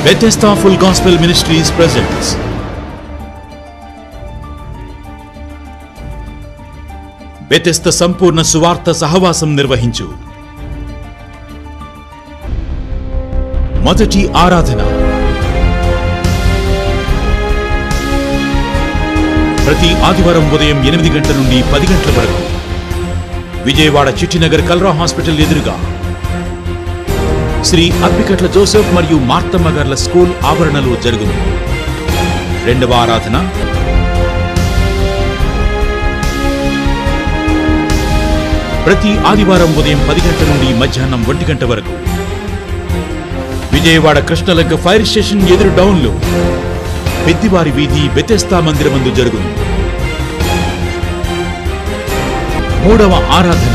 Bethesda Full Gospel Ministries presents Bethesda సంపూర్ణ సువార్త సహవాసం నిర్వహించు మొదటి ఆరాధన ప్రతి ఆదివారం ఉదయం ఎనిమిది గంటల నుండి పది గంటల వరకు విజయవాడ చిట్టినగర్ కల్రా హాస్పిటల్ ఎదురుగా శ్రీ అప్పికట్ల జోసెఫ్ మరియు మార్తమ్మ గార్ల స్కూల్ ఆవరణలో జరుగును రెండవ ఆరాధన ప్రతి ఆదివారం ఉదయం పది గంటల నుండి మధ్యాహ్నం ఒంటి గంట వరకు విజయవాడ కృష్ణలంక ఫైర్ స్టేషన్ ఎదురు డౌన్లో పెద్దివారి వీధి బెతెస్తా మందిరమందు జరుగును మూడవ ఆరాధన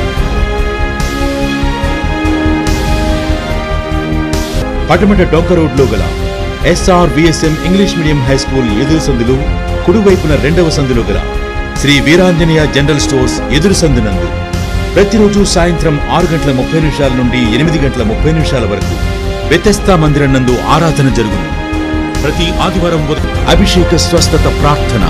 పటమట డొంక రోడ్లో గల SR VSM English medium high school ఎదురు సందులు కుడివైపున రెండవ సందులో గల శ్రీ వీరాంజనేయ జనరల్ స్టోర్స్ ఎదురు సందునందు ప్రతిరోజు సాయంత్రం ఆరు గంటల ముప్పై నిమిషాల నుండి ఎనిమిది గంటల ముప్పై నిమిషాల వరకు వ్యతస్థా మందిరం నందు ఆరాధన జరుగును ప్రతి ఆదివారం ఉదయం అభిషేక స్వస్థత ప్రార్థన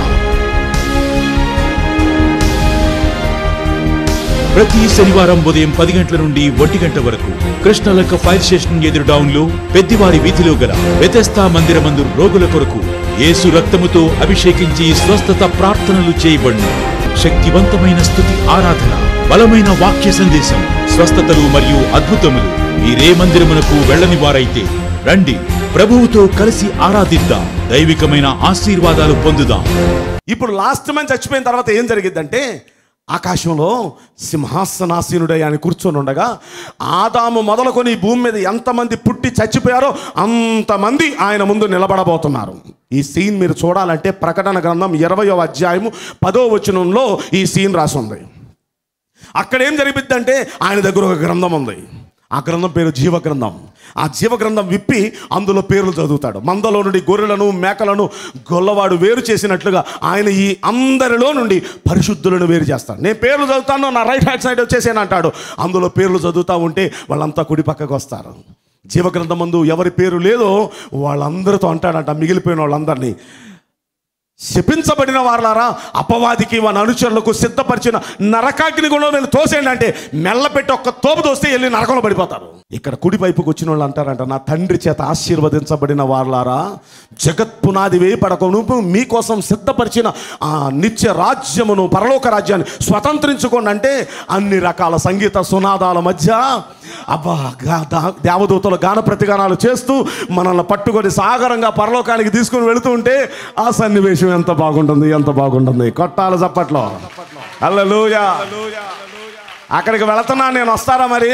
ప్రతి శనివారం ఉదయం పది గంటల నుండి ఒంటి గంట వరకు కృష్ణలంక ఫైర్ స్టేషన్ ఎదురు డౌన్లో పెద్దివారి వీధిలో గల వ్యతస్థా మందిరమందు రోగుల కొరకు యేసు రక్తముతో అభిషేకించి స్వస్థత ప్రార్థనలు చేయబడును శక్తివంతమైన స్థుతి ఆరాధన బలమైన వాక్య సందేశం స్వస్థతలు మరియు అద్భుతములు మీరే మందిరమునకు వెళ్ళని వారైతే రండి ప్రభువుతో కలిసి ఆరాధిద్దాం దైవికమైన ఆశీర్వాదాలు పొందుదాం ఇప్పుడు లాస్ట్ మ్యాన్ చచ్చిపోయిన తర్వాత ఏం జరిగిద్దంటే ఆకాశంలో సింహాసనాసీనుడై ఆయన కూర్చొని ఉండగా ఆదాము మొదలుకొని ఈ భూమి మీద ఎంతమంది పుట్టి చచ్చిపోయారో అంతమంది ఆయన ముందు నిలబడబోతున్నారు ఈ సీన్ మీరు చూడాలంటే ప్రకటన గ్రంథం ఇరవయో అధ్యాయము పదో వచనంలో ఈ సీన్ రాసి ఉంది అక్కడ ఏం జరిగిద్దంటే ఆయన దగ్గర ఒక గ్రంథం ఉంది ఆ గ్రంథం పేరు జీవ గ్రంథం ఆ జీవ గ్రంథం విప్పి అందులో పేర్లు చదువుతాడు మందలో నుండి గొర్రెలను మేకలను గొల్లవాడు వేరు చేసినట్లుగా ఆయన ఈ అందరిలో నుండి పరిశుద్ధులను వేరు చేస్తాడు నేను పేర్లు చదువుతాను నా రైట్ హ్యాండ్ సైడ్ వచ్చేసాను అంటాడు అందులో పేర్లు చదువుతూ ఉంటే వాళ్ళంతా కుడి పక్కకు వస్తారు జీవగ్రంథం మందు ఎవరి పేరు లేదో వాళ్ళందరితో అంటాడంట మిగిలిపోయిన వాళ్ళందరినీ శపించబడిన వారులారా అపవాదికి వాని అనుచరులకు సిద్ధపరిచిన నరకాగ్ని కూడా నేను తోసేయండి అంటే మెల్లపెట్టి ఒక్క తోపు తోస్తే వెళ్ళి నరకంలో పడిపోతారు ఇక్కడ కుడి వైపుకి వచ్చిన వాళ్ళు అంటారంట నా తండ్రి చేత ఆశీర్వదించబడిన వారులారా జగత్ పునాది వేయబడకను మీకోసం సిద్ధపరిచిన ఆ నిత్య రాజ్యమును పరలోక రాజ్యాన్ని స్వతంత్రించుకోండి అంటే అన్ని రకాల సంగీత సునాదాల మధ్య అబ్బా గా- దా- దేవదూతలు గాన ప్రతిగానాలు చేస్తూ మనల్ని పట్టుకొని సాగరంగా పరలోకానికి తీసుకుని వెళుతూ ఉంటే ఆ సన్నివేశం ఎంత బాగుంటుంది ఎంత బాగుంటుంది కొట్టాలి చప్పట్లో హల్లెలూయా అక్కడికి వెళుతున్నాను నేను వస్తారా మరి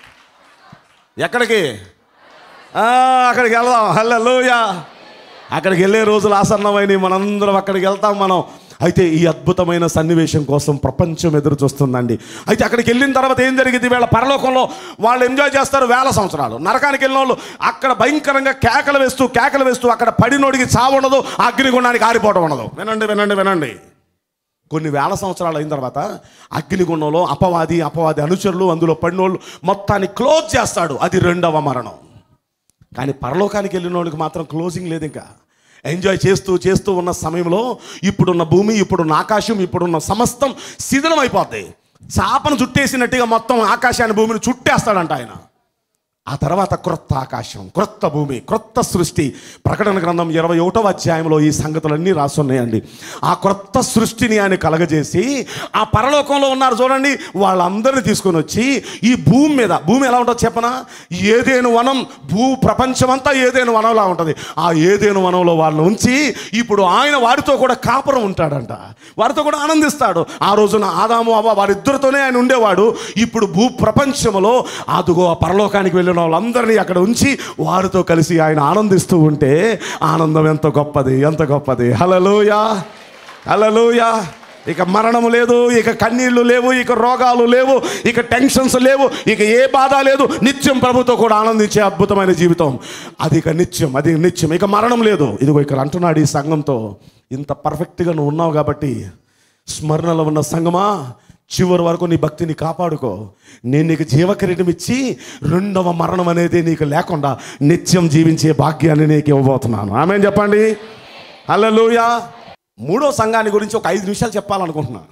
ఎక్కడికి ఆ, అక్కడికి వెళ్దాం హల్లెలూయా అక్కడికి వెళ్ళే రోజులు ఆసన్నమైన మనందరం అక్కడికి వెళ్తాం మనం అయితే ఈ అద్భుతమైన సన్నివేశం కోసం ప్రపంచం ఎదురు చూస్తుందండి అయితే అక్కడికి వెళ్ళిన తర్వాత ఏం జరిగింది వీళ్ళ పరలోకంలో వాళ్ళు ఎంజాయ్ చేస్తారు వేల సంవత్సరాలు నరకానికి వెళ్ళిన వాళ్ళు అక్కడ భయంకరంగా కేకలు వేస్తూ కేకలు వేస్తూ అక్కడ పడినోడికి చావు ఉండదు అగ్నిగుండానికి ఆరిపోవడం ఉండదు వినండి వినండి వినండి కొన్ని వేల సంవత్సరాలు అయిన తర్వాత అగ్నిగుండంలో అపవాది అపవాది అనుచరులు అందులో పడినోళ్ళు మొత్తాన్ని క్లోజ్ చేస్తాడు అది రెండవ మరణం కానీ పరలోకానికి వెళ్ళిన వాళ్ళకి మాత్రం క్లోజింగ్ లేదు ఇంకా ఎంజాయ్ చేస్తూ చేస్తూ ఉన్న సమయంలో ఇప్పుడున్న భూమి ఇప్పుడున్న ఆకాశం ఇప్పుడున్న సమస్తం శిథిలం అయిపోద్ది చాపను చుట్టేసినట్టుగా మొత్తం ఆకాశాన్ని భూమిని చుట్టేస్తాడంట ఆయన ఆ తర్వాత క్రొత్త ఆకాశం క్రొత్త భూమి క్రొత్త సృష్టి ప్రకటన గ్రంథం ఇరవై ఒకటవ అధ్యాయంలో ఈ సంగతులన్నీ రాసున్నాయండి ఆ క్రొత్త సృష్టిని ఆయన కలగజేసి ఆ పరలోకంలో ఉన్నారు చూడండి వాళ్ళందరినీ తీసుకొని వచ్చి ఈ భూమి మీద భూమి ఎలా ఉంటుందో చెప్పనా ఏదేను వనం భూ ప్రపంచమంతా ఏదేను వనంలా ఉంటుంది ఆ ఏదేను వనంలో వాళ్ళని ఉంచి ఇప్పుడు ఆయన వారితో కూడా కాపురం ఉంటాడంట వారితో కూడా ఆనందిస్తాడు ఆ రోజున ఆదాము అవ్వ వారిద్దరితోనే ఆయన ఉండేవాడు ఇప్పుడు భూ ప్రపంచంలో అదుగో ఆ పరలోకానికి వెళ్ళిన వాళ్ళందరినీ అక్కడ ఉంచి వారితో కలిసి ఆయన ఆనందిస్తూ ఉంటే ఆనందం ఎంత గొప్పది ఎంత గొప్పది హలలోయా హలలోయా ఇక మరణము లేదు ఇక కన్నీళ్లు లేవు ఇక రోగాలు లేవు ఇక టెన్షన్స్ లేవు ఇక ఏ బాధ లేదు నిత్యం ప్రభుతో కూడా ఆనందించే అద్భుతమైన జీవితం అది ఇక నిత్యం అది నిత్యం ఇక మరణం లేదు ఇదిగో ఇక్కడ అంటున్నాడు ఈ సంఘంతో ఇంత పర్ఫెక్ట్గా నువ్వు ఉన్నావు కాబట్టి స్మరణలో ఉన్న సంగమా చివరి వరకు నీ భక్తిని కాపాడుకో నేను నీకు జీవకిరీటం ఇచ్చి రెండవ మరణం అనేది నీకు లేకుండా నిత్యం జీవించే భాగ్యాన్ని నీకు ఇవ్వబోతున్నాను ఆమె చెప్పండి హల్లెలూయా మూడో సంఘాన్ని గురించి ఒక ఐదు నిమిషాలు చెప్పాలనుకుంటున్నా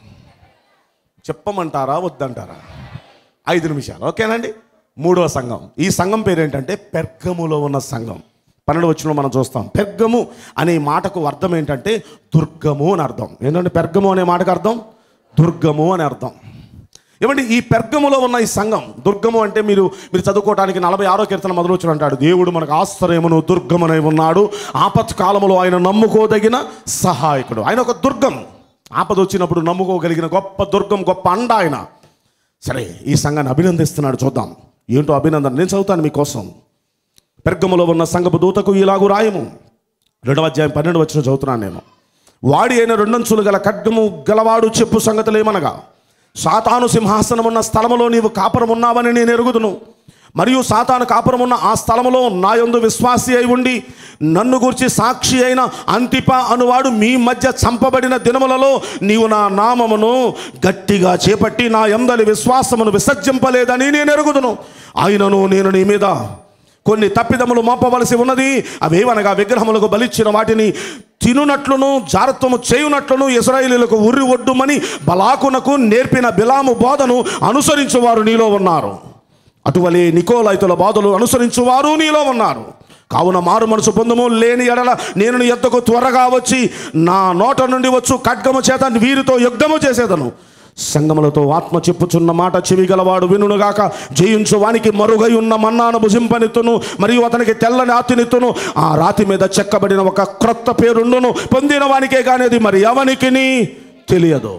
చెప్పమంటారా వద్దంటారా ఐదు నిమిషాలు ఓకేనండి మూడవ సంఘం ఈ సంఘం పేరు ఏంటంటే పెర్గములో ఉన్న సంఘం పన్నెండు వచ్చిన మనం చూస్తాం పెర్గము అనే మాటకు అర్థం ఏంటంటే దుర్గము అని అర్థం ఏంటంటే పెర్గము అనే మాటకు అర్థం దుర్గము అని అర్థం ఏమంటే ఈ పెర్గములో ఉన్న ఈ సంఘం దుర్గము అంటే మీరు మీరు చదువుకోవడానికి నలభై ఆరో కీర్తన మొదలు వచ్చి అంటాడు దేవుడు మనకు ఆశ్రయమును దుర్గమనై ఉన్నాడు ఆపత్ కాలములో ఆయన నమ్ముకోదగిన సహాయకుడు ఆయన ఒక దుర్గం ఆపద వచ్చినప్పుడు నమ్ముకోగలిగిన గొప్ప దుర్గం గొప్ప అండ ఆయన సరే ఈ సంఘాన్ని అభినందిస్తున్నాడు చూద్దాం ఏంటో అభినందన నేను చదువుతాను మీకోసం పెర్గములో ఉన్న సంఘపు దూతకు ఇలాగు రాయము రెండవ అధ్యాయం పన్నెండు వచ్చిన చదువుతున్నాను నేను వాడి అయిన రెండంచులు గల ఖడ్గము గలవాడు చెప్పు సంగతులేమనగా సాతాను సింహాసనం ఉన్న స్థలములో నీవు కాపురం ఉన్నావని నేను ఎరుగుదును మరియు సాతాను కాపురం ఉన్న ఆ స్థలములో నా యందు విశ్వాసి అయి ఉండి నన్ను గురించి సాక్షి అయిన అంతిప అనువాడు మీ మధ్య చంపబడిన దినములలో నీవు నా నామమును గట్టిగా చేపట్టి నా యందలి విశ్వాసమును విసర్జింపలేదని నేను ఎరుగుదును ఆయనను నేను నీ మీద కొన్ని తప్పిదములు మోపవలసి ఉన్నది అవేవనగా విగ్రహములకు బలిచ్చిన వాటిని తినునట్లును జారత్వము చేయునట్లును ఇస్రాయేలీలకు ఉర్రి ఒడ్డుమని బలాకునకు నేర్పిన బిలాము బోధను అనుసరించువారు నీలో ఉన్నారు అటువలే నికోలైతుల బాధలు అనుసరించువారు నీలో ఉన్నారు కావున మారు మనసు పొందుము లేని ఎడల నేను నీ ఎద్దకు త్వరగా వచ్చి నా నోట నుండి వచ్చు ఖడ్గము చేత వీరితో యుద్ధము చేసేదను సంగములతో ఆత్మ చెప్పుచున్న మాట చెవి గలవాడు వినుగాక జయించు వానికి మరుగై ఉన్న మన్నాను భుజింపనెత్తును మరియు అతనికి తెల్లని ఆతినెత్తును ఆ రాతి మీద చెక్కబడిన ఒక క్రొత్త పేరుండును పొందిన వానికే కానీ అది మరి ఎవనికి తెలియదు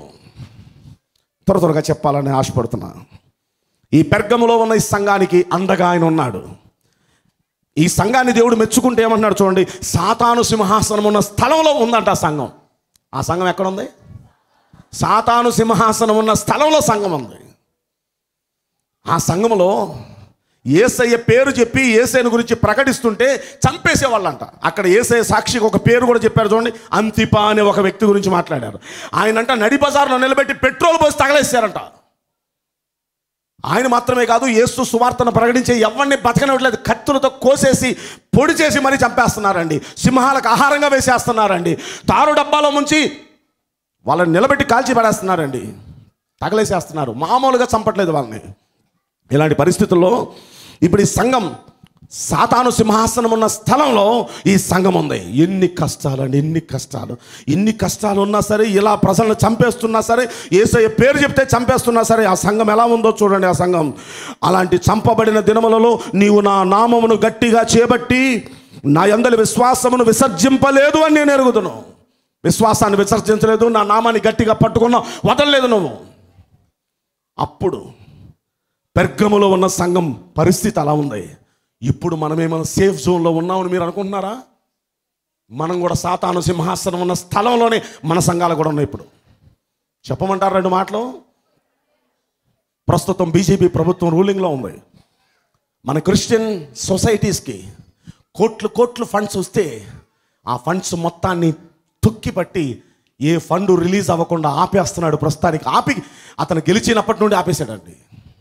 త్వర త్వరగా చెప్పాలని ఆశపడుతున్నా ఈ పెర్గములో ఉన్న ఈ సంఘానికి అండగా ఆయన ఉన్నాడు ఈ సంఘాన్ని దేవుడు మెచ్చుకుంటే ఏమంటున్నాడు చూడండి సాతాను సింహాసనం ఉన్న స్థలంలో ఉందంట ఆ సంఘం ఆ సంఘం ఎక్కడ ఉంది సాతాను సింహాసనం ఉన్న స్థలంలో సంఘం ఉంది ఆ సంఘంలో ఏసయ్య పేరు చెప్పి ఏసైన గురించి ప్రకటిస్తుంటే చంపేసేవాళ్ళంట అక్కడ ఏసయ్య సాక్షికి ఒక పేరు కూడా చెప్పారు చూడండి అంతిప అనే ఒక వ్యక్తి గురించి మాట్లాడారు ఆయనంట నడి బజార్లో నిలబెట్టి పెట్రోల్ పోసి తగలేశారంట ఆయన మాత్రమే కాదు యేసు సువార్తను ప్రకటించే ఎవరిని బతకనివ్వట్లేదు కత్తులతో కోసేసి పొడి చేసి మరీ చంపేస్తున్నారండి సింహాలకు ఆహారంగా వేసేస్తున్నారండి తారు డబ్బాలో ముంచి వాళ్ళని నిలబెట్టి కాల్చి పడేస్తున్నారండి తగలేసేస్తున్నారు మామూలుగా చంపట్లేదు వాళ్ళని ఇలాంటి పరిస్థితుల్లో ఇప్పుడు ఈ సంఘం సాతాను సింహాసనం ఉన్న స్థలంలో ఈ సంఘం ఉంది ఎన్ని కష్టాలు అండి ఎన్ని కష్టాలు ఎన్ని కష్టాలు ఉన్నా సరే ఇలా ప్రజలను చంపేస్తున్నా సరే ఏసయ్య పేరు చెప్తే చంపేస్తున్నా సరే ఆ సంఘం ఎలా ఉందో చూడండి ఆ సంఘం అలాంటి చంపబడిన దినములలో నీవు నా నామమును గట్టిగా చేపట్టి నా అందరి విశ్వాసమును విసర్జింపలేదు అని నేను ఎరుగుదును విశ్వాసాన్ని విసర్జించలేదు నా నామాన్ని గట్టిగా పట్టుకున్నా వదలలేదు నువ్వు అప్పుడు పెర్గములో ఉన్న సంఘం పరిస్థితి అలా ఉంది ఇప్పుడు మనమేమైనా సేఫ్ జోన్లో ఉన్నామని మీరు అనుకుంటున్నారా మనం కూడా సాతాను సింహాసనం ఉన్న స్థలంలోనే మన సంఘాలు కూడా ఉన్నాయి ఇప్పుడు చెప్పమంటారు రెండు మాటలు ప్రస్తుతం బీజేపీ ప్రభుత్వం రూలింగ్లో ఉంది మన క్రిస్టియన్ సొసైటీస్కి కోట్లు కోట్లు ఫండ్స్ వస్తే ఆ ఫండ్స్ మొత్తాన్ని తొక్కి పట్టి ఏ ఫండ్ రిలీజ్ అవ్వకుండా ఆపేస్తున్నాడు ప్రస్తుతానికి ఆపి అతను గెలిచినప్పటి నుండి ఆపేశాడండి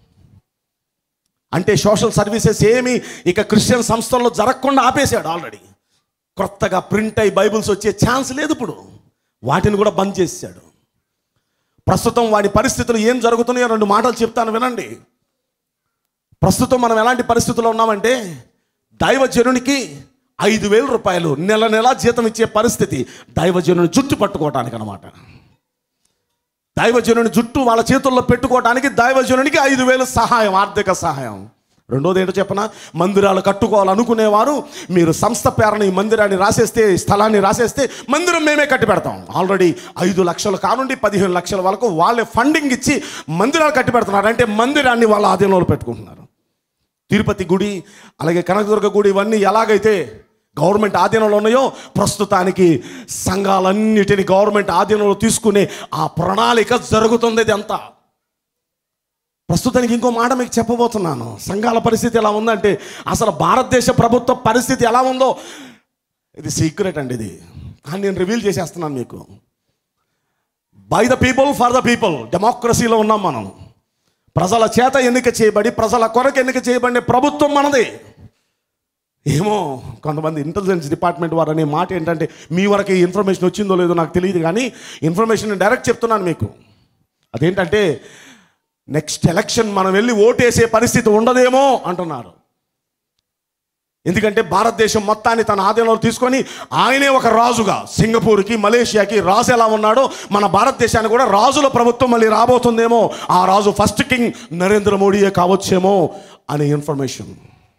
అంటే సోషల్ సర్వీసెస్ ఏమి ఇక క్రిస్టియన్ సంస్థల్లో జరగకుండా ఆపేశాడు ఆల్రెడీ కొత్తగా ప్రింట్ అయి బైబిల్స్ వచ్చే ఛాన్స్ లేదు ఇప్పుడు వాటిని కూడా బంద్ చేశాడు ప్రస్తుతం వాడి పరిస్థితులు ఏం జరుగుతున్నాయో రెండు మాటలు చెప్తాను వినండి ప్రస్తుతం మనం ఎలాంటి పరిస్థితుల్లో ఉన్నామంటే దైవజనునికి ఐదు వేల రూపాయలు నెల నెల జీతం ఇచ్చే పరిస్థితి దైవజనుని జుట్టు పట్టుకోవటానికి అనమాట దైవజనుని జుట్టు వాళ్ళ చేతుల్లో పెట్టుకోవడానికి దైవజనునికి ఐదు వేలు సహాయం ఆర్థిక సహాయం రెండోది ఏంటో చెప్పన మందిరాలు కట్టుకోవాలనుకునేవారు మీరు సంస్థ పేరున ఈ మందిరాన్ని రాసేస్తే ఈ స్థలాన్ని రాసేస్తే మందిరం మేమే కట్టి పెడతాం ఆల్రెడీ ఐదు లక్షలు కానుండి పదిహేను లక్షల వరకు వాళ్ళే ఫండింగ్ ఇచ్చి మందిరాలు కట్టి పెడుతున్నారు అంటే మందిరాన్ని వాళ్ళ ఆధీనంలో పెట్టుకుంటున్నారు తిరుపతి గుడి అలాగే కనకదుర్గ గుడి ఇవన్నీ ఎలాగైతే గవర్నమెంట్ ఆధీనంలో ఉన్నాయో ప్రస్తుతానికి సంఘాలన్నిటిని గవర్నమెంట్ ఆధీనంలో తీసుకునే ఆ ప్రణాళిక జరుగుతుంది ఇది అంతా ప్రస్తుతానికి ఇంకో మాట మీకు చెప్పబోతున్నాను సంఘాల పరిస్థితి ఎలా ఉందంటే అసలు భారతదేశ ప్రభుత్వ పరిస్థితి ఎలా ఉందో ఇది సీక్రెట్ అండి ఇది కానీ నేను రివీల్ చేసేస్తున్నాను మీకు by the people for the people డెమోక్రసీలో ఉన్నాం మనం ప్రజల చేత ఎన్నిక చేయబడి ప్రజల కొరకు ఎన్నిక చేయబడిన ప్రభుత్వం మనది ఏమో కొంతమంది ఇంటెలిజెన్స్ డిపార్ట్మెంట్ వారు అనే మాట ఏంటంటే మీ వరకు ఈ ఇన్ఫర్మేషన్ వచ్చిందో లేదో నాకు తెలియదు కానీ ఇన్ఫర్మేషన్ డైరెక్ట్ చెప్తున్నాను మీకు అదేంటంటే నెక్స్ట్ ఎలక్షన్ మనం వెళ్ళి ఓటేసే పరిస్థితి ఉండదేమో అంటున్నారు ఎందుకంటే భారతదేశం మొత్తాన్ని తన ఆధీనంలో తీసుకొని ఆయనే ఒక రాజుగా సింగపూర్కి మలేషియాకి రాజు ఎలా ఉన్నాడో మన భారతదేశానికి కూడా రాజుల ప్రభుత్వం మళ్ళీ రాబోతుందేమో ఆ రాజు ఫస్ట్ కింగ్ నరేంద్ర మోడీయే కావచ్చేమో అనే ఇన్ఫర్మేషన్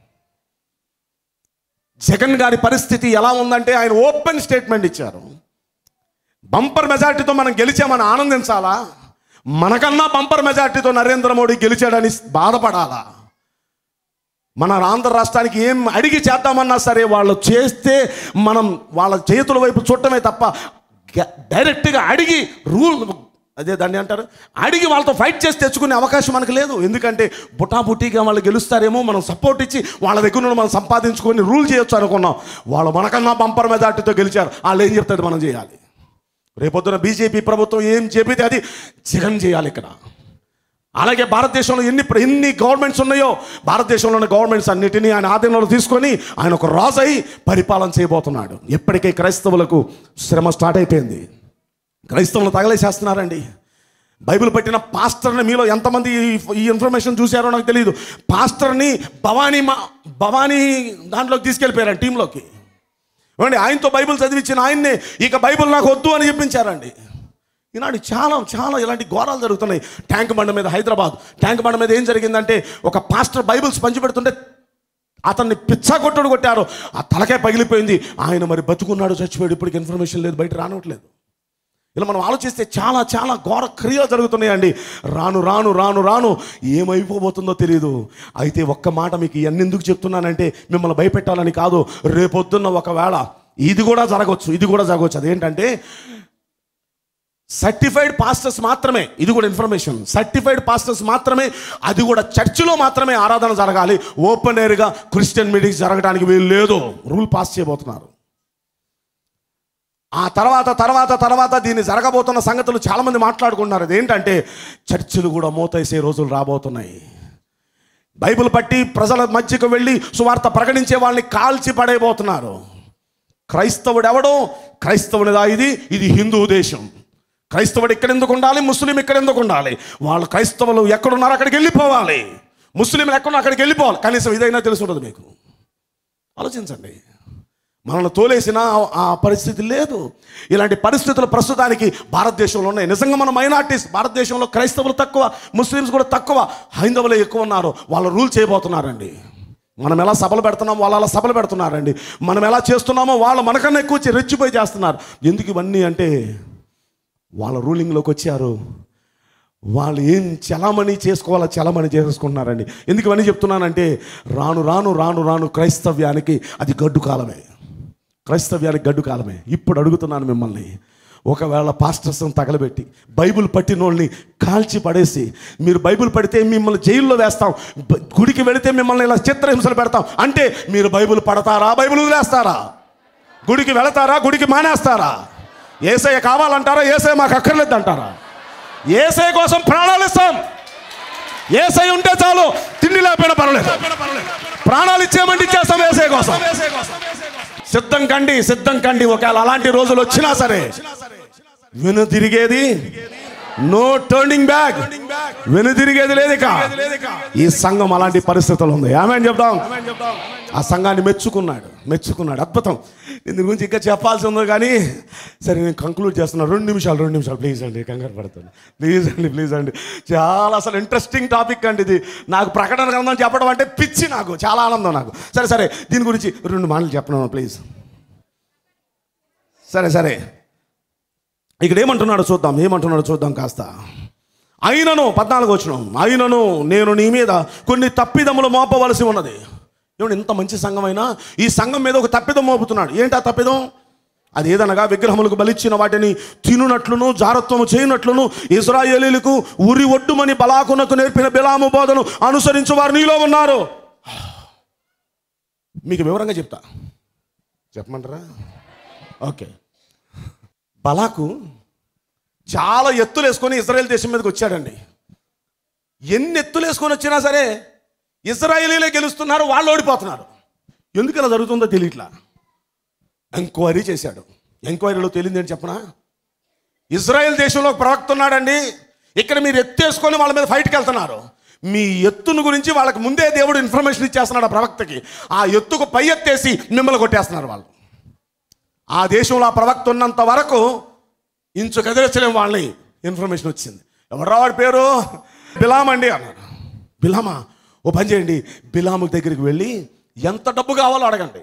జగన్ గారి పరిస్థితి ఎలా ఉందంటే ఆయన ఓపెన్ స్టేట్మెంట్ ఇచ్చారు బంపర్ మెజార్టీతో మనం గెలిచామని ఆనందించాలా మనకన్నా బంపర్ మెజార్టీతో నరేంద్ర మోడీ గెలిచాడని బాధపడాలా మన ఆంధ్ర రాష్ట్రానికి ఏం అడిగి చేద్దామన్నా సరే వాళ్ళు చేస్తే మనం వాళ్ళ చేతుల వైపు చూడటమే తప్ప గ- డైరెక్ట్గా అడిగి రూల్ అదే దాన్ని అంటారు అడిగి వాళ్ళతో ఫైట్ చేసి తెచ్చుకునే అవకాశం మనకు లేదు ఎందుకంటే బుటాబుటీగా వాళ్ళు గెలుస్తారేమో మనం సపోర్ట్ ఇచ్చి వాళ్ళ దగ్గర నుండి మనం సంపాదించుకొని రూల్ చేయొచ్చు అనుకున్నాం వాళ్ళు మనకన్నా బంపర్ మెజార్టీతో గెలిచారు వాళ్ళు ఏం చెప్తారు మనం చేయాలి రేపొద్దున బీజేపీ ప్రభుత్వం ఏం చెబితే అది జగన్ చేయాలి ఇక్కడ అలాగే భారతదేశంలో ఎన్ని ఎన్ని గవర్నమెంట్స్ ఉన్నాయో భారతదేశంలో ఉన్న గవర్నమెంట్స్ అన్నిటినీ ఆయన ఆధీనంలో తీసుకొని ఆయన ఒక రాజు అయి పరిపాలన చేయబోతున్నాడు ఎప్పటికే క్రైస్తవులకు శ్రమ స్టార్ట్ అయిపోయింది క్రైస్తవులు తగలేసేస్తున్నారండి బైబిల్ పెట్టిన పాస్టర్ని మీలో ఎంతమంది ఈ- ఈ ఇన్ఫర్మేషన్ చూశారో నాకు తెలియదు పాస్టర్ని భవానీ మా భవానీ దాంట్లోకి తీసుకెళ్ళిపోయారు టీంలోకి ఏమండి ఆయనతో బైబిల్ చదివించిన ఆయన్నే ఇక బైబిల్ నాకు వద్దు అని చెప్పించారండి ఈనాడు చాలా చాలా ఇలాంటి ఘోరాలు జరుగుతున్నాయి ట్యాంక్ బండ మీద హైదరాబాద్ ట్యాంక్ బండ మీద ఏం జరిగిందంటే ఒక పాస్టర్ బైబిల్స్ పంచిపెడుతుంటే అతన్ని పిచ్చా కొట్టుడు కొట్టారు ఆ తలకే పగిలిపోయింది ఆయన మరి బతుకున్నాడు చచ్చిపోయాడు ఇప్పటికి ఇన్ఫర్మేషన్ లేదు బయట రానట్లేదు ఇలా మనం ఆలోచిస్తే చాలా చాలా ఘోర క్రియలు జరుగుతున్నాయండి రాను రాను రాను రాను ఏమైపోబోతుందో తెలియదు అయితే ఒక్క మాట మీకు ఇవన్నీ ఎందుకు చెప్తున్నానంటే మిమ్మల్ని భయపెట్టాలని కాదు రేపొద్దున్న ఒకవేళ ఇది కూడా జరగవచ్చు ఇది కూడా జరగవచ్చు అదేంటంటే సర్టిఫైడ్ పాస్టర్స్ మాత్రమే ఇది కూడా ఇన్ఫర్మేషన్ సర్టిఫైడ్ పాస్టర్స్ మాత్రమే అది కూడా చర్చిలో మాత్రమే ఆరాధన జరగాలి ఓపెన్ ఎయిర్గా క్రిస్టియన్ మీటింగ్స్ జరగడానికి వీలు లేదు రూల్ పాస్ చేయబోతున్నారు ఆ తర్వాత తర్వాత తర్వాత దీన్ని జరగబోతున్న సంగతులు చాలామంది మాట్లాడుకుంటున్నారు అదేంటంటే చర్చిలు కూడా మూతేసే రోజులు రాబోతున్నాయి బైబిల్ పట్టి ప్రజల మధ్యకు వెళ్ళి సువార్త ప్రకటించే వాళ్ళని కాల్చి పడేయబోతున్నారు క్రైస్తవుడు ఎవడో క్రైస్తవునిదా ఇది ఇది హిందూ దేశం క్రైస్తవుడు ఇక్కడ ఎందుకు ఉండాలి ముస్లిం ఇక్కడ ఎందుకు ఉండాలి వాళ్ళు క్రైస్తవులు ఎక్కడున్నారో అక్కడికి వెళ్ళిపోవాలి ముస్లింలు ఎక్కడున్నా అక్కడికి వెళ్ళిపోవాలి కనీసం ఇదైనా తెలిసి ఉండదు మీకు ఆలోచించండి మనల్ని తోలేసిన ఆ- ఆ పరిస్థితి లేదు ఇలాంటి పరిస్థితులు ప్రస్తుతానికి భారతదేశంలో ఉన్నాయి నిజంగా మన మైనార్టీస్ భారతదేశంలో క్రైస్తవులు తక్కువ ముస్లిమ్స్ కూడా తక్కువ హైందవులే ఎక్కువ ఉన్నారు వాళ్ళు రూల్ చేయబోతున్నారండి మనం ఎలా సభలు పెడుతున్నాం వాళ్ళు అలా సభలు పెడుతున్నారండి మనం ఎలా చేస్తున్నామో వాళ్ళు మనకన్నా ఎక్కువ చే- రెచ్చిపోయి చేస్తున్నారు ఎందుకు ఇవన్నీ అంటే వాళ్ళ రూలింగ్లోకి వచ్చారు వాళ్ళు ఏం చలామణి చేసుకోవాలో చలామణి చేసుకుంటున్నారండి ఎందుకు ఇవన్నీ చెప్తున్నానంటే రాను రాను రాను రాను క్రైస్తవ్యానికి అది గడ్డు కాలమే క్రైస్తవ్యానికి గడ్డు కాలమే ఇప్పుడు అడుగుతున్నాను మిమ్మల్ని ఒకవేళ పాస్టర్స్ని తగలబెట్టి బైబిల్ పట్టిన వాళ్ళని కాల్చి పడేసి మీరు బైబిల్ పడితే మిమ్మల్ని జైల్లో వేస్తాం బ- గుడికి వెళితే మిమ్మల్ని ఇలా చిత్రహింసలు పెడతాం అంటే మీరు బైబిల్ పడతారా బైబిల్ వదిలేస్తారా గుడికి వెళతారా గుడికి మానేస్తారా ఏసయ్య కావాలంటారా ఏసయ్య మాకు అక్కర్లేదు అంటారా ఏసయ్య కోసం ప్రాణాలు ఇస్తాం ఏసయ్య ఉంటే చాలు తిండి లేకపోయినా పర్వాలేదు ప్రాణాలు ఇచ్చేయమంటే ఇచ్చేస్తాం ఏసయ్య కోసం సిద్ధం కండి సిద్ధం కండి ఒకవేళ అలాంటి రోజులు వచ్చినా సరే వెను తిరిగేది నో టర్నింగ్ బ్యాక్ వెను తిరిగేది లేదు ఇక ఈ సంఘం అలాంటి పరిస్థితులు ఉంది ఆమె చెప్దాం ఆ సంఘాన్ని మెచ్చుకున్నాడు మెచ్చుకున్నాడు అద్భుతం నేను దీని గురించి ఇంకా చెప్పాల్సి ఉంది కానీ సరే నేను కంక్లూడ్ చేస్తున్నాను రెండు నిమిషాలు రెండు నిమిషాలు ప్లీజ్ అండి కంగారు పడుతుంది ప్లీజ్ అండి ప్లీజ్ అండి చాలా అసలు ఇంట్రెస్టింగ్ టాపిక్ అండి ఇది నాకు ప్రకటన గ్రంథం చెప్పడం అంటే పిచ్చి నాకు చాలా ఆనందం నాకు సరే సరే దీని గురించి రెండు మాటలు చెప్పను ప్లీజ్ సరే సరే ఇక్కడ ఏమంటున్నాడో చూద్దాం ఏమంటున్నాడో చూద్దాం కాస్త అయినను పద్నాలుగు వచ్చిన అయినను నేను నీ మీద కొన్ని తప్పిదములు మోపవలసి ఉన్నది ఏమండి ఇంత మంచి సంఘమైనా ఈ సంఘం మీద ఒక తప్పిదం మోపుతున్నాడు ఏంటి ఆ తప్పిదం అది ఏదనగా విగ్రహములకు బలిచ్చిన వాటిని తినునట్లును జారత్వము చేయనట్లును ఇస్రాయేలీలకు ఉరి ఒడ్డుమని బలాకునకు నేర్పిన బిలాము బోధను అనుసరించు వారు నీలో ఉన్నారు మీకు వివరంగా చెప్తా చెప్పమంటారా ఓకే బలాకు చాలా ఎత్తులు వేసుకొని ఇజ్రాయెల్ దేశం మీదకి వచ్చాడండి ఎన్ని ఎత్తులు వేసుకొని వచ్చినా సరే ఇజ్రాయేలీలే గెలుస్తున్నారు వాళ్ళు ఓడిపోతున్నారు ఎందుకు ఇలా జరుగుతుందో తెలియట్లా ఎంక్వైరీ చేశాడు ఎంక్వైరీలో తెలియదు ఏంటి చెప్పనా ఇజ్రాయెల్ దేశంలో ఒక ప్రవక్త ఉన్నాడండి ఇక్కడ మీరు ఎత్తేసుకొని వాళ్ళ మీద ఫైట్కి వెళ్తున్నారు మీ ఎత్తును గురించి వాళ్ళకి ముందే దేవుడు ఇన్ఫర్మేషన్ ఇచ్చేస్తున్నాడు ఆ ప్రవక్తకి ఆ ఎత్తుకు పై ఎత్తేసి మిమ్మల్ని కొట్టేస్తున్నారు వాళ్ళు ఆ దేశంలో ఆ ప్రవక్త ఉన్నంత వరకు ఇంచు కదిలించలేం వాళ్ళని ఇన్ఫర్మేషన్ వచ్చింది ఎవరా వాడి పేరు బిలాం అండి అన్నాడు బిలామా ఓ పని చేయండి బిలాము దగ్గరికి వెళ్ళి ఎంత డబ్బు కావాలో అడగండి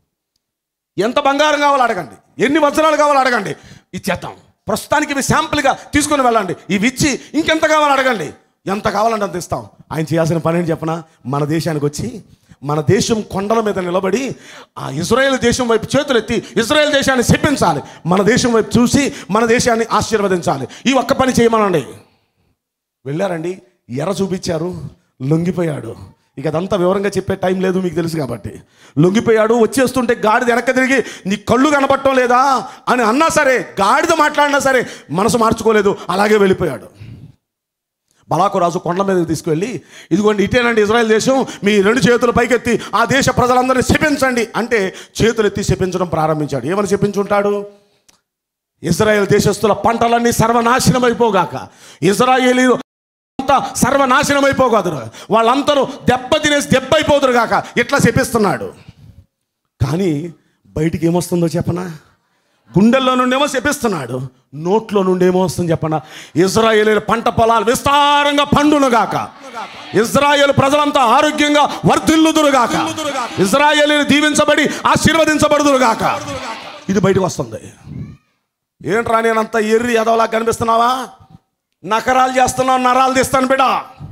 ఎంత బంగారం కావాలో అడగండి ఎన్ని వజ్రాలు కావాలో అడగండి ఇచ్చేద్దాం ప్రస్తుతానికి ఇవి శాంపుల్గా తీసుకొని వెళ్ళండి ఇవి ఇచ్చి ఇంకెంత కావాలో అడగండి ఎంత కావాలంటే అంత ఇస్తాం ఆయన చేయాల్సిన పని ఏంటి చెప్పనా మన దేశానికి వచ్చి మన దేశం కొండల మీద నిలబడి ఆ ఇజ్రాయెల్ దేశం వైపు చేతులెత్తి ఇజ్రాయెల్ దేశాన్ని శపించాలి మన దేశం వైపు చూసి మన దేశాన్ని ఆశీర్వదించాలి ఈ ఒక్క పని చేయమనండి వెళ్ళారండి ఎర్ర చూపించారు లొంగిపోయాడు ఇక అదంతా వివరంగా చెప్పే టైం లేదు మీకు తెలుసు కాబట్టి లొంగిపోయాడు వచ్చేస్తుంటే గాడిద వెనక్కి తిరిగి నీ కళ్ళు కనపడటం లేదా అని అన్నా సరే గాడిద మాట్లాడినా సరే మనసు మార్చుకోలేదు అలాగే వెళ్ళిపోయాడు బలాకు రాజు కొండ మీద తీసుకువెళ్ళి ఇదిగోండి ఇటేనండి ఇజ్రాయెల్ దేశం మీ రెండు చేతులు పైకెత్తి ఆ దేశ ప్రజలందరినీ శపించండి అంటే చేతులు ఎత్తి శపించడం ప్రారంభించాడు ఏమని శపించుంటాడు ఇజ్రాయెల్ దేశస్తుల పంటలన్నీ సర్వనాశనం అయిపోగాక ఇజ్రాయేలీలు అంతా సర్వనాశనం అయిపోగాదురు వాళ్ళందరూ దెబ్బ తినేసి దెబ్బ అయిపోదురు గాక ఇట్లా శపిస్తున్నాడు కానీ బయటికి ఏమొస్తుందో చెప్పనా గుండెల్లో నుండేమో శపిస్తున్నాడు నోట్లో నుండేమో వస్తుంది చెప్పనా ఇజ్రాయేల్ పంట పొలాలు విస్తారంగా పండునుగాక ఇజ్రాయేల్ ప్రజలంతా ఆరోగ్యంగా వర్ధిల్లుదురుగాక ఇజ్రాయేల్ దీవించబడి ఆశీర్వదించబడుదురుగాక ఇది బయటకు వస్తుంది ఏంట్రా నేనంత ఎర్రి ఎదవలా కనిపిస్తున్నావా నకరాలు చేస్తున్నావు నరాలు తీస్తాను బిడా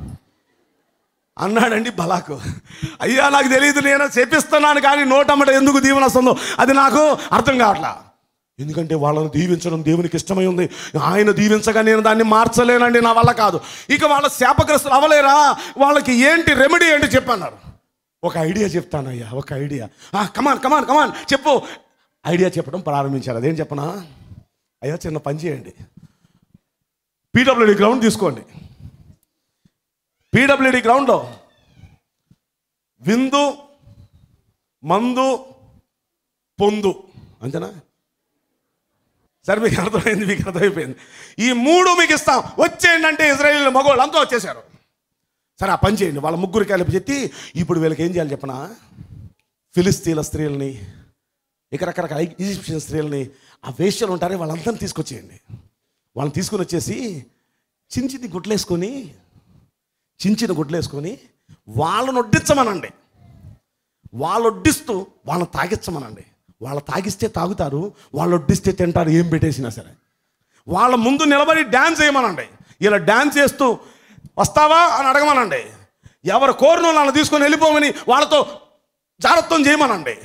అన్నాడండి బలాకు అయ్యా నాకు తెలియదు నేను చేపిస్తున్నాను కానీ నోటమ్మట ఎందుకు దీవెన వస్తుందో అది నాకు అర్థం కావట్లా ఎందుకంటే వాళ్ళని దీవించడం దేవునికి ఇష్టమై ఉంది ఆయన దీవించగా నేను దాన్ని మార్చలేనండి నా వల్ల కాదు ఇక వాళ్ళ శాపగ్రస్తులు అవ్వలేరా వాళ్ళకి ఏంటి రెమెడీ ఏంటి చెప్పన్నారు ఒక ఐడియా చెప్తానయ్యా ఒక ఐడియా కమాన్ కమాన్ కమాన్ చెప్పు ఐడియా చెప్పడం ప్రారంభించారు అదేం చెప్పనా అయ్యా చిన్న పని చేయండి పీడబ్ల్యూడి గ్రౌండ్ తీసుకోండి పీడబ్ల్యూడి గ్రౌండ్లో విందు మందు పొందు అంతేనా సరే మీకు అర్థమైంది మీకు అర్థమైపోయింది ఈ మూడు మీకు ఇస్తాం వచ్చేయండి అంటే ఇజ్రాయేల్ మగవాళ్ళు అంతా వచ్చేసారు సరే ఆ పని చేయండి వాళ్ళ ముగ్గురు కలిపి చెప్తి ఇప్పుడు వీళ్ళకి ఏం చేయాలి చెప్పనా ఫిలిస్తీన్ల స్త్రీలని ఇక రకరకాల ఈజిప్షియన్ స్త్రీలని ఆ వేష్యలు ఉంటారే వాళ్ళందరినీ తీసుకొచ్చేయండి వాళ్ళని తీసుకొని వచ్చేసి చిన్న చిన్ని గుడ్లేసుకొని చిన్న చిన్న గుడ్లేసుకొని వాళ్ళని వడ్డించమనండి వాళ్ళు వడ్డిస్తూ వాళ్ళని తాగించమనండి వాళ్ళు తాగిస్తే తాగుతారు వాళ్ళు వడ్డిస్తే తింటారు ఏం పెట్టేసినా సరే వాళ్ళ ముందు నిలబడి డ్యాన్స్ చేయమనండి ఇలా డ్యాన్స్ చేస్తూ వస్తావా అని అడగమనండి ఎవరు కోరిన వాళ్ళని తీసుకొని వెళ్ళిపోమని వాళ్ళతో జాగ్రత్తం చేయమనండి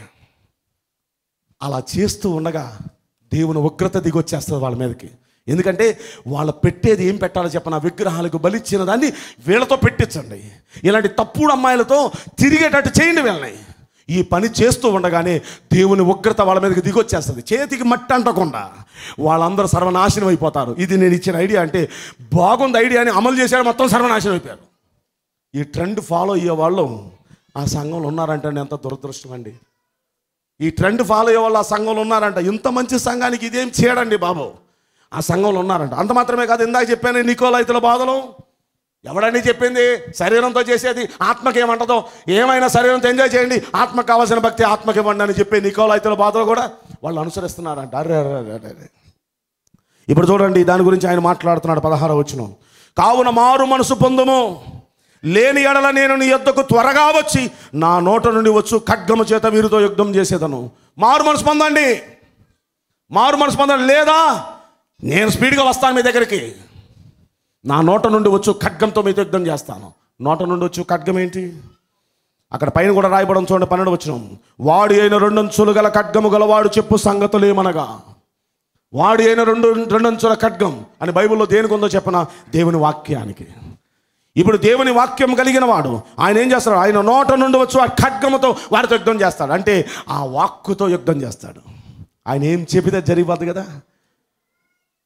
అలా చేస్తూ ఉండగా దేవుని ఉగ్రత దిగొచ్చేస్తుంది వాళ్ళ మీదకి ఎందుకంటే వాళ్ళ పెట్టేది ఏం పెట్టాలో చెప్పిన విగ్రహాలకు బలిచ్చిన దాన్ని వీళ్ళతో పెట్టించండి ఇలాంటి తప్పుడు అమ్మాయిలతో తిరిగేటట్టు చేయండి వీళ్ళని ఈ పని చేస్తూ ఉండగానే దేవుని ఉగ్రత వాళ్ళ మీదకి దిగొచ్చేస్తుంది చేతికి మట్టి అంటకుండా వాళ్ళందరూ సర్వనాశనం అయిపోతారు ఇది నేను ఇచ్చిన ఐడియా అంటే బాగుంది ఐడియా అని అమలు చేశాడు మొత్తం సర్వనాశనం అయిపోయారు ఈ ట్రెండ్ ఫాలో అయ్యే వాళ్ళు ఆ సంఘంలో ఉన్నారంటే ఎంత దురదృష్టం అండి ఈ ట్రెండ్ ఫాలో అయ్యే వాళ్ళు ఆ సంఘంలో ఉన్నారంట ఇంత మంచి సంఘానికి ఇదేం చేయడండి బాబు ఆ సంఘంలో ఉన్నారంట అంత మాత్రమే కాదు ఇందాక చెప్పాను నికోలైతుల బాధలు ఎవడని చెప్పింది శరీరంతో చేసేది ఆత్మకి ఏమంటదో ఏమైనా శరీరంతో ఎంజాయ్ చేయండి ఆత్మకు కావాల్సిన భక్తి ఆత్మకి ఇవ్వండి అని చెప్పే నికోలైతుల బాధలు కూడా వాళ్ళు అనుసరిస్తున్నారంట అరే అరే అరే అరే అరే. ఇప్పుడు చూడండి దాని గురించి ఆయన మాట్లాడుతున్నాడు పదహార వచ్చిన కావున మారు మనసు పొందుము లేని ఎడల నేను నీ యొద్దకు త్వరగా వచ్చి నా నోట నుండి వచ్చు ఖడ్గము చేత వీరితో యుద్ధం చేసేదను మారు మనసు పొందండి మారు మనసు పొందండి లేదా నేను స్పీడ్గా వస్తాను మీ దగ్గరికి నా నోట నుండి వచ్చు ఖడ్గంతో మీతో యుద్ధం చేస్తాను నోట నుండి వచ్చు ఖడ్గం ఏంటి అక్కడ పైన కూడా రాయబడం చూడండి పన్నెండు వచ్చిన వాడి అయిన రెండంచులు గల ఖడ్గము గలవాడు చెప్పు సంగతులు ఏమనగా వాడి అయిన రెండు రెండంచుల ఖడ్గం అని బైబిల్లో దేనికి ఉందో చెప్పన దేవుని వాక్యానికి ఇప్పుడు దేవుని వాక్యం కలిగిన వాడు ఆయన ఏం చేస్తాడు ఆయన నోట నుండి వచ్చి ఆ ఖడ్గముతో వారితో యుద్ధం చేస్తాడు అంటే ఆ వాక్కుతో యుద్ధం చేస్తాడు ఆయన ఏం చెబితే జరిగిపోద్ది కదా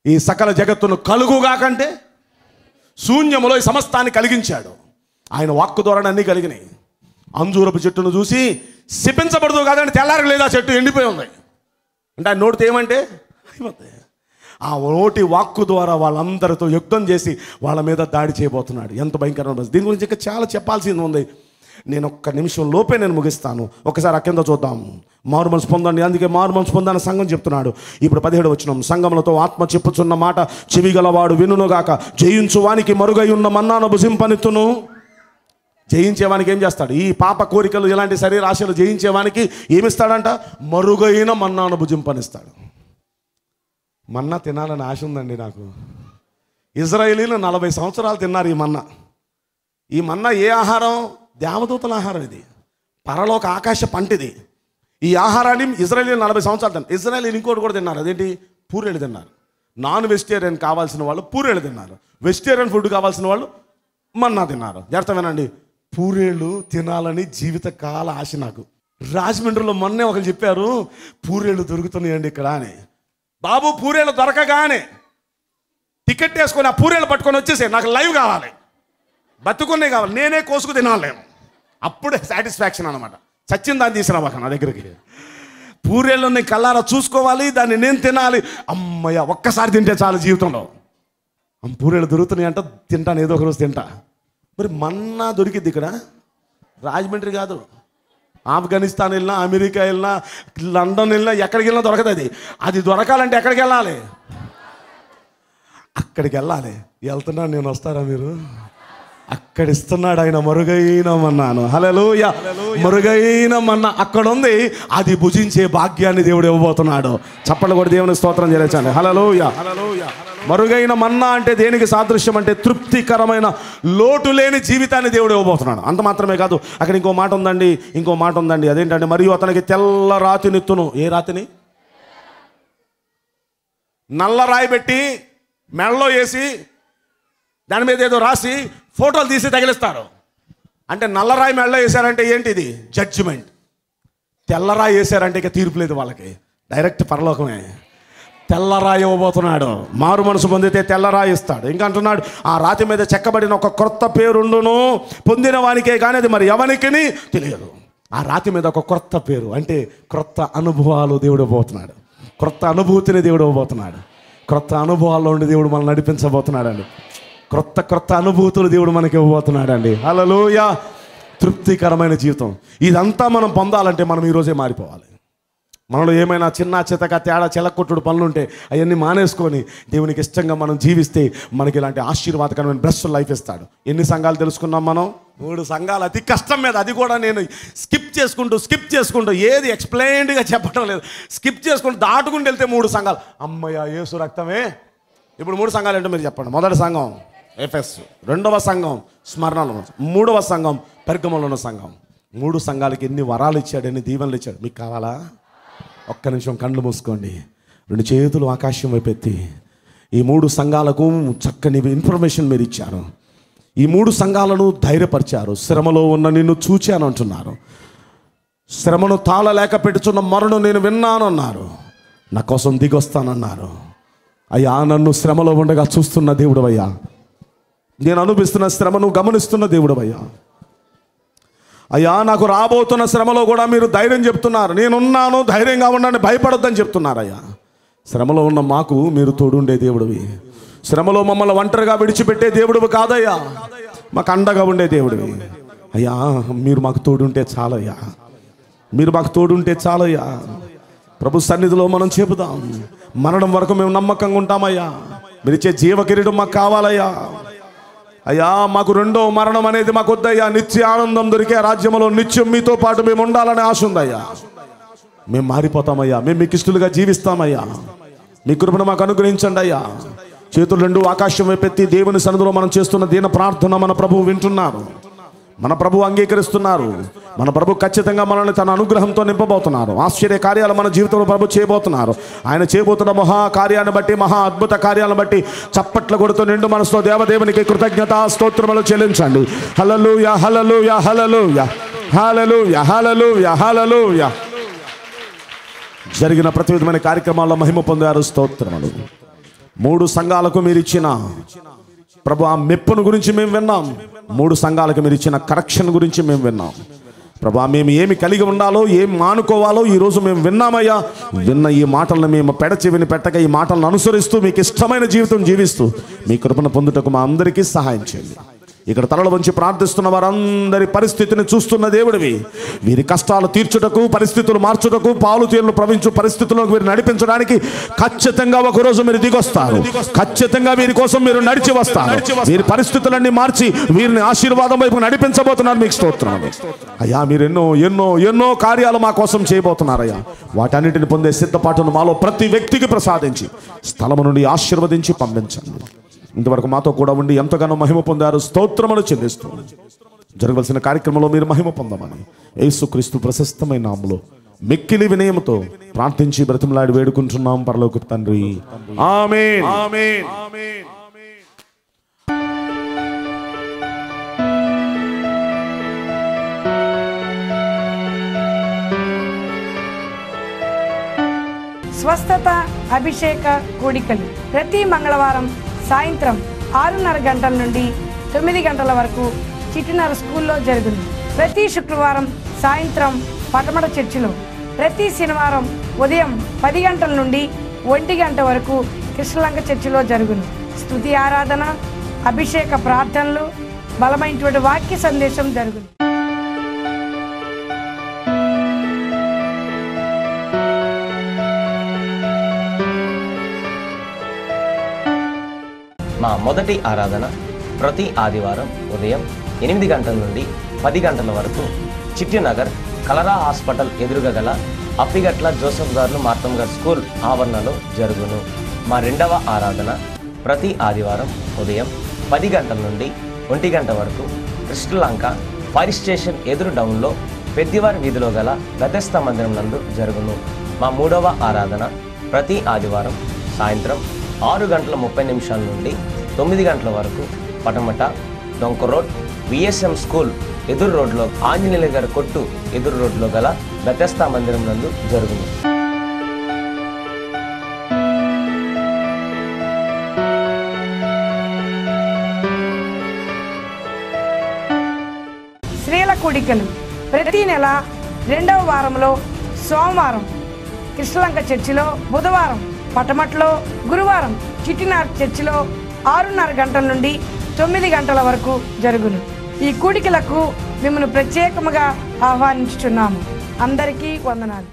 ఈ సకల జగత్తును కలుగుగాకంటే శూన్యములో ఈ సమస్తాన్ని కలిగించాడు ఆయన వాక్కు ద్వారా అన్నీ కలిగినాయి అంజూరపు చెట్టును చూసి శిపించబడదు కాదండి తెల్లారి లేదా చెట్టు ఎండిపోయి ఉంది అంటే ఆయన నోటితో ఏమంటే అయిపోతాయి ఆ నోటి వాక్కు ద్వారా వాళ్ళందరితో యుద్ధం చేసి వాళ్ళ మీద దాడి చేయబోతున్నాడు ఎంత భయంకరమైన పరిస్థితి. దీని గురించి ఇంకా చాలా చెప్పాల్సింది ఉంది నేను ఒక్క నిమిషం లోపే నేను ముగిస్తాను ఒకసారి ఆ కింద చూద్దాం మారు మనసు పొందండి అందుకే మారు మనసు పొందని సంఘం చెప్తున్నాడు ఇప్పుడు పదిహేడు వచ్చినాం సంఘములతో ఆత్మ చెప్పుచున్న మాట చెవిగలవాడు వినుగాక జయించువానికి మరుగై ఉన్న మన్నాను భుజింపనిత్తును జయించేవానికి ఏం చేస్తాడు ఈ పాప కోరికలు ఇలాంటి శరీర ఆశలు జయించేవానికి ఏమిస్తాడంట మరుగైన మన్నాను భుజింపనిస్తాడు మన్నా తినాలని ఆశ ఉందండి నాకు ఇజ్రాయేలీలు నలభై సంవత్సరాలు తిన్నారు ఈ మన్నా ఈ మన్నా ఏ ఆహారం దేవదూతల ఆహారం ఇది పరలోక ఆకాశ పంటిది ఈ ఆహారాన్ని ఇజ్రాయేలీలు నలభై సంవత్సరాలు తిన్నారు ఇజ్రాయేలీలు ఇంకోటి కూడా తిన్నారు అదేంటి పూరేళ్ళు తిన్నారు నాన్ వెజిటేరియన్ కావాల్సిన వాళ్ళు పూరేళ్ళు తిన్నారు వెజిటేరియన్ ఫుడ్ కావాల్సిన వాళ్ళు మన్నా తిన్నారు జాగ్రత్త వినండి పూరేళ్ళు తినాలని జీవితకాల ఆశ నాకు రాజమండ్రిలో మొన్నే ఒకరు చెప్పారు పూరేళ్ళు దొరుకుతున్నాయండి ఇక్కడ అని బాబు పూరేళ్ళు దొరకగానే టికెట్ వేసుకొని ఆ పూరేళ్ళు పట్టుకొని వచ్చేసే నాకు లైవ్ కావాలి బతుకునే కావాలి నేనే కోసుకు తినాలేము అప్పుడే సాటిస్ఫాక్షన్ అనమాట చచ్చిన దాన్ని తీసుకురావాక నా దగ్గరికి పూరేళ్ళని కల్లారా చూసుకోవాలి దాన్ని నేను తినాలి అమ్మయ్య ఒక్కసారి తింటే చాలు జీవితంలో అమ్మ, పూరేళ్ళు దొరుకుతున్నాయి అంట తింటాను ఏదో ఒక రోజు తింటా మరి మన్నా దొరికిద్ది ఇక్కడ రాజమండ్రి కాదు ఆఫ్ఘనిస్తాన్ వెళ్ళినా అమెరికా వెళ్ళినా లండన్ వెళ్ళినా ఎక్కడికి వెళ్ళినా దొరకదు అది అది దొరకాలంటే ఎక్కడికి వెళ్ళాలి అక్కడికి వెళ్ళాలి వెళ్తున్నా నేను వస్తారా మీరు అక్కడ ఇస్తున్నాడు ఆయన మరుగైన మన్నాను హలోయ మరుగైన మన్న అక్కడ ఉంది అది భుజించే భాగ్యాన్ని దేవుడు ఇవ్వబోతున్నాడు చప్పట్లు కూడా దేవుని స్తోత్రం చేయలేచండి హలోయ మరుగైన మన్నా అంటే దేనికి సాదృశ్యం అంటే తృప్తికరమైన లోటు లేని జీవితాన్ని దేవుడు ఇవ్వబోతున్నాడు అంత మాత్రమే కాదు అక్కడ ఇంకో మాట ఉందండి ఇంకో మాట ఉందండి అదేంటంటే మరియు అతనికి తెల్ల రాతినిత్తును ఏ రాతిని నల్ల రాయి పెట్టి మెడలో వేసి దాని మీద ఏదో రాసి ఫోటోలు తీసి తగిలిస్తారు అంటే నల్లరాయి మెడలో వేశారంటే ఏంటిది జడ్జిమెంట్ తెల్లరాయి వేశారంటే ఇక తీర్పు లేదు వాళ్ళకి డైరెక్ట్ పరలోకమే తెల్లరాయి ఇవ్వబోతున్నాడు మారు మనసు పొందితే తెల్లరాయి ఇస్తాడు ఇంకా అంటున్నాడు ఆ రాతి మీద చెక్కబడిన ఒక క్రొత్త పేరుండును పొందిన వానికే కానీ అది మరి ఎవరికిని తెలియదు ఆ రాతి మీద ఒక క్రొత్త పేరు అంటే క్రొత్త అనుభవాలు దేవుడు ఇవ్వబోతున్నాడు క్రొత్త అనుభూతిని దేవుడు ఇవ్వబోతున్నాడు క్రొత్త అనుభవాల్లో ఉండి దేవుడు మనల్ని నడిపించబోతున్నాడండి క్రొత్త క్రొత్త అనుభూతులు దేవుడు మనకి ఇవ్వబోతున్నాడండి హలోయ తృప్తికరమైన జీవితం ఇదంతా మనం పొందాలంటే మనం ఈరోజే మారిపోవాలి మనలో ఏమైనా చిన్న చితక తేడా చెలకొట్టుడు పనులు ఉంటే అవన్నీ మానేసుకొని దేవునికి ఇష్టంగా మనం జీవిస్తే మనకి ఇలాంటి ఆశీర్వాదకరమైన బ్రెస్ట్ లైఫ్ ఇస్తాడు ఎన్ని సంఘాలు తెలుసుకున్నాం మనం మూడు సంఘాలు అతి కష్టం మీద అది కూడా నేను స్కిప్ చేసుకుంటూ స్కిప్ చేసుకుంటూ ఏది ఎక్స్ప్లెయిన్డ్గా చెప్పడం లేదు స్కిప్ చేసుకుంటూ దాటుకుంటూ వెళ్తే మూడు సంఘాలు అమ్మయ్య యేసు రక్తమే ఇప్పుడు మూడు సంఘాలు ఏంటో మీరు చెప్పండి మొదటి సంఘం ఎఫ్ఎస్ రెండవ సంఘం స్మరణలో ఉన్న మూడవ సంఘం పెర్గమంలో ఉన్న సంఘం మూడు సంఘాలకి ఎన్ని వరాలు ఇచ్చాడు ఎన్ని దీవెనలు ఇచ్చాడు మీకు కావాలా ఒక్క నిమిషం కళ్ళు మూసుకోండి రెండు చేతులు ఆకాశం వైపు ఎత్తి ఈ మూడు సంఘాలకు చక్కని ఇన్ఫర్మేషన్ మీరు ఇచ్చారు ఈ మూడు సంఘాలను ధైర్యపరిచారు శ్రమలో ఉన్న నిన్ను చూచాను అంటున్నారు శ్రమను తాళలేక పెట్టుచున్న మరణం నేను విన్నాను అన్నారు నా కోసం దిగొస్తానన్నారు అయ్యా నన్ను శ్రమలో ఉండగా చూస్తున్న దేవుడు అయ్యా నేను అనుభవిస్తున్న శ్రమను గమనిస్తున్న దేవుడు అయ్యా అయ్యా నాకు రాబోతున్న శ్రమలో కూడా మీరు ధైర్యం చెప్తున్నారు నేనున్నాను ధైర్యంగా ఉండండి భయపడొద్దని చెప్తున్నారు అయ్యా శ్రమలో ఉన్న మాకు మీరు తోడుండే దేవుడివి శ్రమలో మమ్మల్ని ఒంటరిగా విడిచిపెట్టే దేవుడివి కాదయ్యా మాకు అండగా ఉండే దేవుడివి అయ్యా మీరు మాకు తోడుంటే చాలయ్యా మీరు మాకు తోడుంటే చాలయ్యా ప్రభు సన్నిధిలో మనం చెబుదాం మరణం వరకు మేము నమ్మకంగా ఉంటామయ్యా మీరు ఇచ్చే జీవ కిరీటం మాకు కావాలయ్యా అయ్యా మాకు రెండో మరణం అనేది మాకు వద్దయ్యా నిత్య ఆనందం దొరికే రాజ్యంలో నిత్యం మీతో పాటు మేము ఉండాలనే ఆశ ఉందయ్యా మేము మారిపోతామయ్యా మేము మీకు ఇష్టలుగా జీవిస్తామయ్యా మీ కృపను మాకు అనుగ్రహించండి అయ్యా చేతులు రెండు ఆకాశం వైపెత్తి దేవుని సన్నిధిలో మనం చేస్తున్న దీన ప్రార్థన మన ప్రభువు వింటున్నారు మన ప్రభు అంగీకరిస్తున్నారు మన ప్రభు ఖచ్చితంగా మనల్ని తన అనుగ్రహంతో నింపబోతున్నారు ఆశ్చర్య కార్యాలు మన జీవితంలో ప్రభు చేయబోతున్నారు ఆయన చేయబోతున్న మహా కార్యాన్ని బట్టి మహా అద్భుత కార్యాలను బట్టి చప్పట్ల కొడుతూ నిండు మనసులో దేవదేవునికి కృతజ్ఞత స్తోత్రములు చెల్లించండి హలలుయ హలలుయ హలలుయ హలలుయ హలలుయ హలలుయ జరిగిన ప్రతి విధమైన కార్యక్రమాల్లో మహిమ పొందారు స్తోత్రములు మూడు సంఘాలకు మీరు ఇచ్చిన ప్రభు ఆ మెప్పును గురించి మేము విన్నాం మూడు సంఘాలకు మీరు ఇచ్చిన కరెక్షన్ గురించి మేము విన్నాం ప్రభా మేము ఏమి కలిగి ఉండాలో ఏం మానుకోవాలో ఈరోజు మేము విన్నామయ్యా విన్న ఈ మాటలను మేము పెడచెవిని పెట్టక ఈ మాటలను అనుసరిస్తూ మీకు ఇష్టమైన జీవితం జీవిస్తూ మీ కృపను పొందుటకు మా అందరికీ సహాయం చేయండి ఇక్కడ తలలు వంచి ప్రార్థిస్తున్న వారందరి పరిస్థితిని చూస్తున్న దేవుడివి వీరి కష్టాలు తీర్చుటకు పరిస్థితులు మార్చుటకు పాలు తీరులు ప్రవహించు పరిస్థితుల్లోకి మీరు నడిపించడానికి ఖచ్చితంగా ఒక రోజు మీరు దిగొస్తారు ఖచ్చితంగా వీరి కోసం మీరు నడిచి వస్తారు వీరి పరిస్థితులన్నీ మార్చి వీరిని ఆశీర్వాదం వైపు నడిపించబోతున్నారు మీకు స్తోత్రం అయ్యా మీరు ఎన్నో ఎన్నో ఎన్నో కార్యాలు మా కోసం చేయబోతున్నారయ్యా వాటన్నిటిని పొందే సిద్ధపాటును మాలో ప్రతి వ్యక్తికి ప్రసాదించి స్థలము నుండి ఆశీర్వదించి పంపించండి ఇంతవరకు మాతో కూడా ఉండి ఎంతగానో మహిమ పొందారు స్తోత్రములు చెల్లిస్తూ జరగవలసిన కార్యక్రమంలో మీరు మహిమ పొందమని యేసుక్రీస్తు ప్రశస్తమైన నామములో మిక్కిలి వినయముతో ప్రార్థించి బ్రతిమలాడి వేడుకుంటున్నాం పరలోకి తండ్రి ఆమేన్ ఆమేన్ స్వస్థత అభిషేక కూడికలు ప్రతి మంగళవారం సాయంత్రం ఆరున్నర గంటల నుండి తొమ్మిది గంటల వరకు చిట్టినర స్కూల్లో జరుగును ప్రతి శుక్రవారం సాయంత్రం పటమట చర్చిలో ప్రతి శనివారం ఉదయం పది గంటల నుండి ఒంటి గంట వరకు కృష్ణలంక చర్చిలో జరుగును స్తుతి ఆరాధన అభిషేక ప్రార్థనలు బలమైనటువంటి వాక్య సందేశం జరుగును మా మొదటి ఆరాధన ప్రతి ఆదివారం ఉదయం ఎనిమిది గంటల నుండి పది గంటల వరకు చిట్టినగర్ కలరా హాస్పిటల్ ఎదురుగా గల అప్పిగట్ల జోసఫ్ గారు మార్తం గారు స్కూల్ ఆవరణలో జరుగును మా రెండవ ఆరాధన ప్రతి ఆదివారం ఉదయం పది గంటల నుండి ఒంటి గంట వరకు కృష్ణలంక ఫైర్ స్టేషన్ ఎదురు డౌన్లో పెద్దివారి వీధిలో గల గతస్థ మందిరం నందు జరుగును మా మూడవ ఆరాధన ప్రతి ఆదివారం సాయంత్రం ఆరు గంటల ముప్పై నిమిషాల నుండి తొమ్మిది గంటల వరకు పటమట డొంక రోడ్ విఎస్ఎం స్కూల్ ఎదురు రోడ్లో ఆంజనేయుల గారి కొట్టు ఎదురు రోడ్లో గల బెతస్తా మందిరం నందు జరుగును స్త్రీల కూడికలు ప్రతి నెల రెండవ వారంలో సోమవారం కృష్ణలంక చర్చిలో బుధవారం పటమట్లో గురువారం చిట్టినార్ చర్చిలో ఆరున్నర గంటల నుండి తొమ్మిది గంటల వరకు జరుగును ఈ కూడికలకు మిమ్మల్ని ప్రత్యేకముగా ఆహ్వానించుచున్నాము అందరికీ వందనాలు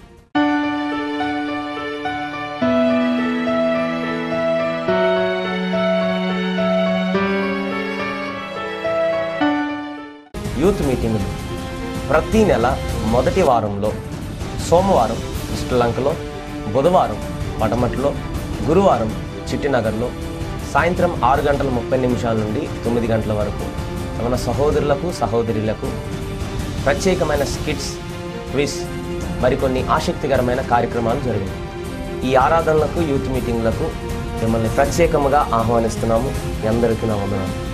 యూత్ మీటింగులు ప్రతి నెల మొదటి వారంలో సోమవారం శ్రీలంకలో బుధవారం పటమట్లో గురువారం చిట్టినగర్లో సాయంత్రం ఆరు గంటల ముప్పై నిమిషాల నుండి తొమ్మిది గంటల వరకు మన సహోదరులకు సహోదరులకు ప్రత్యేకమైన స్కిట్స్ క్విజ్ మరికొన్ని ఆసక్తికరమైన కార్యక్రమాలు జరిగాయి ఈ ఆరాధనలకు యూత్ మీటింగ్లకు మిమ్మల్ని ప్రత్యేకముగా ఆహ్వానిస్తున్నాము మీ అందరికీ నా వందనాలు